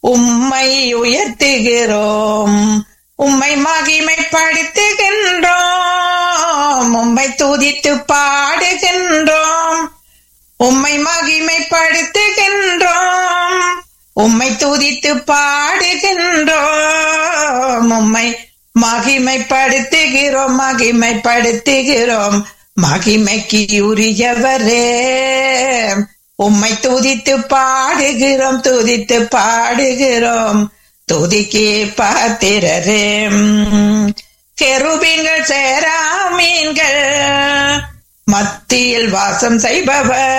உம்மை உயர்த்துகிறோம் உம்மை மகிமைப்படுத்துகின்றோம் உம்மை துதித்து பாடுகின்றோம் உம்மை மகிமைப்படுத்துகின்றோம் உம்மை துதித்து பாடுகின்றோம் உம்மை மகிமைப்படுத்துகிறோம் மகிமைப்படுத்துகிறோம் மகிமைக்கு உரியவரே உம்மை துதித்து பாடுகிறோம் துதித்து பாடுகிறோம் துதிக்கு பாத்திரரே கெருபிங்கள் சேராமீன்கள் மத்தியில் வாசம் செய்பவர்